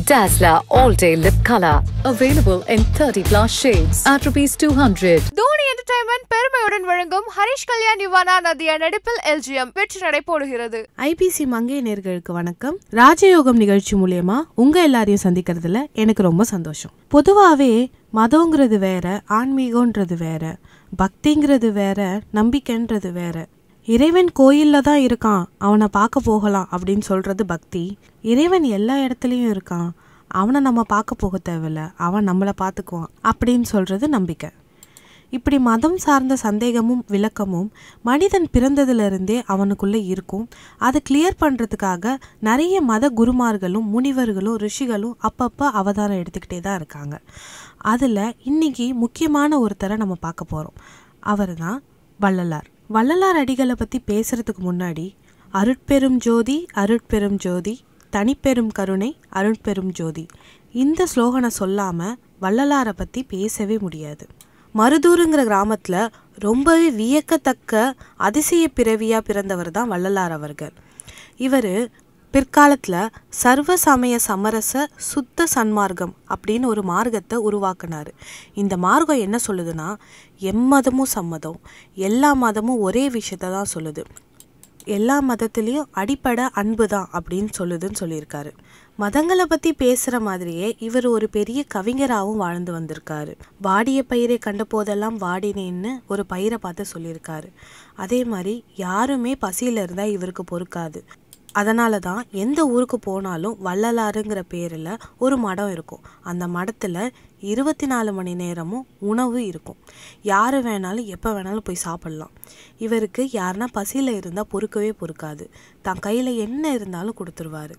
Dazzler All Day Lip Color. Available in 30 plus shades at rupees 200. Dhoni entertainment பெருமையுடன் வழங்கும் ஹரிஷ் கல்யாண் யுவானா நதியா நடிப்பில் LGM வெற்றி நடைபோடுகிறது IBC மங்கை நேர்களுக்கு வணக்கம் ராஜயோகம் நிகழ்ச்சி மூலியமா உங்க எல்லாரையும் சந்திக்கிறதுல எனக்கு ரொம்ப சந்தோஷம் பொதுவாகவே மதங்கிறது வேற ஆன்மீகம்ன்றது வேற பக்திங்கிறது வேற நம்பிக்கைன்றது வேற இறைவன் கோயில்ல தான் இருக்கான் அவனை பார்க்க போகலாம் அப்படின்னு சொல்றது பக்தி இறைவன் எல்லா இடத்துலையும் இருக்கான் அவனை நம்ம பார்க்க போக தேவையில்ல அவன் நம்மளை பார்த்துக்குவான் அப்படின்னு சொல்றது நம்பிக்கை இப்படி மதம் சார்ந்த சந்தேகமும் விளக்கமும் மனிதன் பிறந்ததிலிருந்தே அவனுக்குள்ள இருக்கும் அதை கிளியர் பண்றதுக்காக நிறைய மத குருமார்களும் முனிவர்களும் ரிஷிகளும் அப்பப்போ அவதாரம் எடுத்துக்கிட்டே தான் இருக்காங்க அதில் இன்னைக்கு முக்கியமான ஒருத்தரை நம்ம பார்க்க போகிறோம் அவர் தான் வள்ளலார் வள்ளலார் அடிகளை பற்றி பேசுறதுக்கு முன்னாடி அருட்பெரும் ஜோதி அருட்பெரும் ஜோதி தனிப்பெரும் கருணை அருட்பெரும் ஜோதி இந்த ஸ்லோகனை சொல்லாமல் வள்ளலாரை பற்றி பேசவே முடியாது மருதூருங்கிற கிராமத்தில் ரொம்பவே வியக்கத்தக்க அதிசய பிறவியாக பிறந்தவர் தான் வள்ளலார் அவர்கள் இவர் பிற்காலத்தில் சர்வ சமய சமரச சுத்த சன்மார்க்கம் அப்படின்னு ஒரு மார்க்கத்தை உருவாக்குனார் இந்த மார்க்கம் என்ன சொல்லுதுன்னா எம்மதமும் சம்மதம் எல்லா மதமும் ஒரே விஷயத்த தான் சொல்லுது எல்லா மதத்துலேயும் அடிப்படை அன்பு தான் அப்படின்னு சொல்லுதுன்னு சொல்லியிருக்காரு மதங்களை பற்றி பேசுகிற மாதிரியே இவர் ஒரு பெரிய கவிஞராகவும் வாழ்ந்து வந்திருக்காரு வாடிய பயிரை கண்ட போதெல்லாம் வாடினேன்னு ஒரு பயிரை பார்த்து சொல்லியிருக்காரு அதே மாதிரி யாருமே பசியில் இருந்தால் இவருக்கு பொறுக்காது அதனால தான் எந்த ஊருக்கு போனாலும் வள்ளலாறுங்கிற பேரில் ஒரு மடம் இருக்கும் அந்த மடத்தில் இருபத்தி நாலு மணி நேரமும் உணவு இருக்கும் யார் வேணாலும் எப்போ வேணாலும் போய் சாப்பிட்லாம் இவருக்கு யாருன்னா பசியில் இருந்தால் பொறுக்கவே பொறுக்காது தான் கையில் என்ன இருந்தாலும் கொடுத்துருவாரு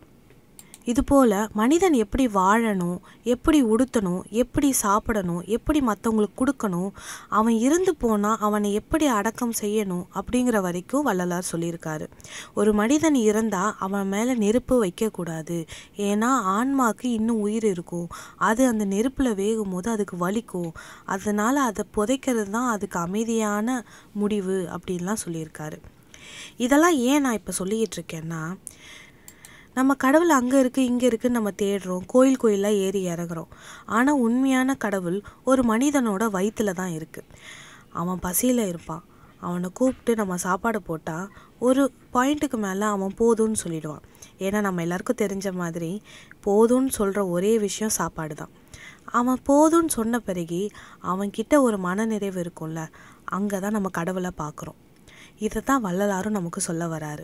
இதுபோல் மனிதன் எப்படி வாழணும் எப்படி உடுத்தணும் எப்படி சாப்பிடணும் எப்படி மற்றவங்களுக்கு கொடுக்கணும் அவன் இருந்து போனால் அவனை எப்படி அடக்கம் செய்யணும் அப்படிங்கிற வரைக்கும் வள்ளலார் சொல்லியிருக்காரு ஒரு மனிதன் இறந்தால் அவன் மேலே நெருப்பு வைக்கக்கூடாது ஏன்னா ஆன்மாக்கு இன்னும் உயிர் இருக்கும் அது அந்த நெருப்பில் வேகும் போது அதுக்கு வலிக்கும் அதனால் அதை புதைக்கிறது தான் அதுக்கு அமைதியான முடிவு அப்படின்லாம் சொல்லியிருக்காரு இதெல்லாம் ஏன் நான் இப்போ சொல்லிக்கிட்டு இருக்கேன்னா நம்ம கடவுள் அங்கே இருக்குது இங்கே இருக்குன்னு நம்ம தேடுறோம் கோயில் கோயிலாக ஏறி இறங்குறோம் ஆனால் உண்மையான கடவுள் ஒரு மனிதனோட வயிற்றில் தான் இருக்குது அவன் பசியில் இருப்பான் அவனை கூப்பிட்டு நம்ம சாப்பாடு போட்டால் ஒரு பாயிண்ட்டுக்கு மேலே அவன் போதும்னு சொல்லிடுவான் ஏன்னா நம்ம எல்லாருக்கும் தெரிஞ்ச மாதிரி போதும்னு சொல்கிற ஒரே விஷயம் சாப்பாடு தான் அவன் போதும்னு சொன்ன பிறகு அவன்கிட்ட ஒரு மனநிறைவு இருக்கும்ல அங்கே தான் நம்ம கடவுளை பார்க்குறோம் இதை தான் வள்ளலாரும் நமக்கு சொல்ல வராரு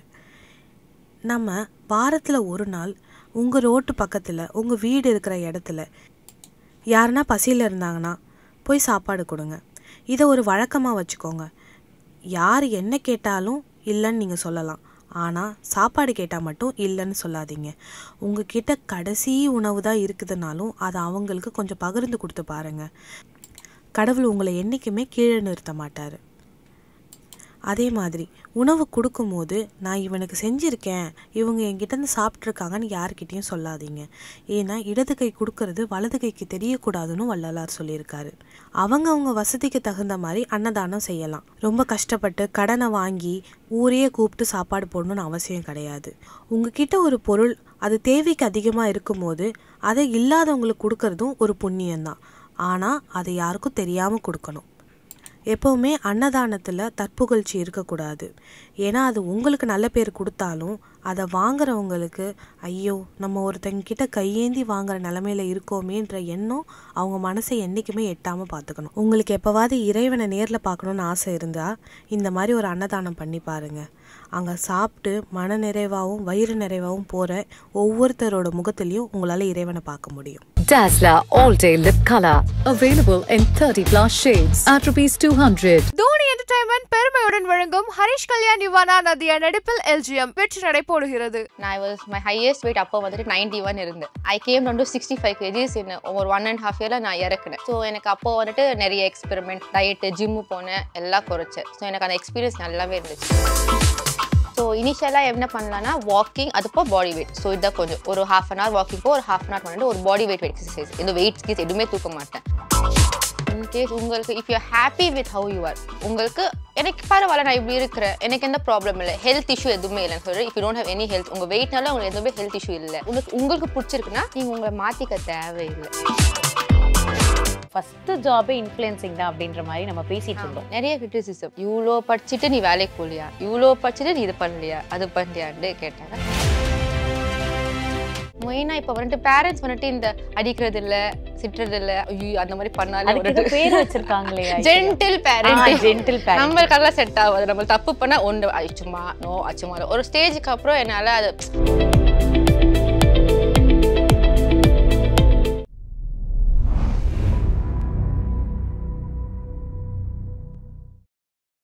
நம்ம வாரத்தில் ஒரு நாள் உங்கள் ரோட்டு பக்கத்தில் உங்கள் வீடு இருக்கிற இடத்துல யாருன்னா பசியில் இருந்தாங்கன்னா போய் சாப்பாடு கொடுங்க இதை ஒரு வழக்கமாக வச்சுக்கோங்க யார் என்ன கேட்டாலும் இல்லைன்னு நீங்கள் சொல்லலாம் ஆனால் சாப்பாடு கேட்டால் மட்டும் இல்லைன்னு சொல்லாதீங்க உங்ககிட்ட கடைசி உணவு தான் இருக்குதுனாலும் அதை அவங்களுக்கு கொஞ்சம் பகிர்ந்து கொடுத்து பாருங்கள் கடவுள் உங்களை என்றைக்குமே கீழே நிறுத்த மாட்டார் அதே மாதிரி உணவு கொடுக்கும்போது நான் இவனுக்கு செஞ்சுருக்கேன் இவங்க என்கிட்டருந்து சாப்பிட்ருக்காங்கன்னு யார்கிட்டயும் சொல்லாதீங்க ஏன்னா இடது கை கொடுக்கறது வலது கைக்கு தெரியக்கூடாதுன்னு வள்ளலார் சொல்லியிருக்காரு அவங்க அவங்க வசதிக்கு தகுந்த மாதிரி அன்னதானம் செய்யலாம் ரொம்ப கஷ்டப்பட்டு கடனை வாங்கி ஊரையே கூப்பிட்டு சாப்பாடு போடணும்னு அவசியம் கிடையாது உங்ககிட்ட ஒரு பொருள் அது தேவைக்கு அதிகமாக இருக்கும்போது அதை இல்லாதவங்களுக்கு கொடுக்கறதும் ஒரு புண்ணியம்தான் ஆனால் அதை யாருக்கும் தெரியாமல் கொடுக்கணும் எப்போவுமே அன்னதானத்தில் தற்புகழ்ச்சி இருக்கக்கூடாது ஏன்னா அது உங்களுக்கு நல்ல பேர் கொடுத்தாலும் அதை வாங்குறவங்களுக்கு ஐயோ நம்ம ஒருத்தங்க கிட்ட கையேந்தி வாங்குற நிலமையில இருக்கோமேன்ற எண்ணம் அவங்க மனசை என்றைக்குமே எட்டாமல் பார்த்துக்கணும் உங்களுக்கு எப்போவாவது இறைவனை நேரில் பார்க்கணுன்னு ஆசை இருந்தால் இந்த மாதிரி ஒரு அன்னதானம் பண்ணி பாருங்க அங்கே சாப்பிட்டு மன நிறைவாகவும் வயிறு நிறைவாகவும் போகிற ஒவ்வொருத்தரோட முகத்துலேயும் உங்களால் இறைவனை பார்க்க முடியும் Dazzler All Day Lip Color. Available in 30 plus shades at rupees 200. Dhoni entertainment பெருமையுடன் வழங்கும் ஹரிஷ் கல்யாண் யுவானா நதியா நடிப்பில் எல்ஜிஎம் வெற்றி நடைபோடுகிறது நான் வாஸ் மை ஹையஸ்ட் வெயிட் அப்போ வந்துட்டு நைன்டி ஒன் இருந்தேன் I came down to sixty five kgs in ஒரு ஒன் அண்ட் ஹாஃப் இயரில் நான் இறக்குனேன் ஸோ எனக்கு அப்போ வந்துட்டு நிறைய எக்ஸ்பெரிமெண்ட் டயட்டு ஜிம்மு போனேன் எல்லாம் குறைச்சேன் ஸோ எனக்கு அந்த எக்ஸ்பீரியன்ஸ் நல்லாவே இருந்துச்சு ஸோ இனிஷியலாக என்ன பண்ணலாம்னா வாக்கிங் அதுப்போ பாடி வெயிட் ஸோ இதை கொஞ்சம் ஒரு ஹாஃப் அன் ஹவர் வாக்கிங் போ ஒரு ஹாஃப் அன் ஹவர் பண்ணிட்டு ஒரு பாடி வெயிட் எக்ஸசைஸ் இந்த வெயிட் ஸ்கீஸ் எதுவுமே தூக்க மாட்டேன் இன்கேஸ் உங்களுக்கு if you happy with how you are உங்களுக்கு எனக்கு பரவாயில்ல நான் இப்படி இருக்கிறேன் எனக்கு எந்த ப்ராப்ளம் இல்லை ஹெல்த் இஷ்யூ எதுவுமே இல்லைன்னு சொல்கிறேன் if you don't have any health உங்கள் வெயிட்னால உங்களுக்கு எதுவுமே ஹெல்த் இஷ்யூ இல்லை உங்களுக்கு உங்களுக்கு பிடிச்சிருக்குன்னா நீங்கள் உங்களை மாற்றிக்க தேவையில்லை ஃபர்ஸ்ட் ஜாபே இன்ஃப்ளூயன்சிங் தான் அப்படின்ற மாதிரி நம்ம பேசிட்டு இருந்தோம் நிறைய கிரிட்டிசிசம் இவ்வளோ படிச்சுட்டு நீ வேலைக்கு போகலையா இவ்வளோ படிச்சுட்டு நீ இது பண்ணலையா அது பண்ணலையான்னு கேட்டாங்க மெயினாக இப்போ வந்துட்டு பேரண்ட்ஸ் வந்துட்டு இந்த அடிக்கிறது இல்லை திட்டுறது இல்லை ஐயோ அந்த மாதிரி பண்ணாலே அதுக்கு ஏதோ பேர் வச்சிருக்காங்களே ஜென்டில் பேரண்ட் ஜென்டில் பேரண்ட் நம்மளுக்கெல்லாம் செட் ஆகாது நம்ம தப்பு பண்ணா ஒன்று சும்மா நோ அச்சுமா ஒரு ஸ்டேஜுக்கு அப்புறம் என்னால் அது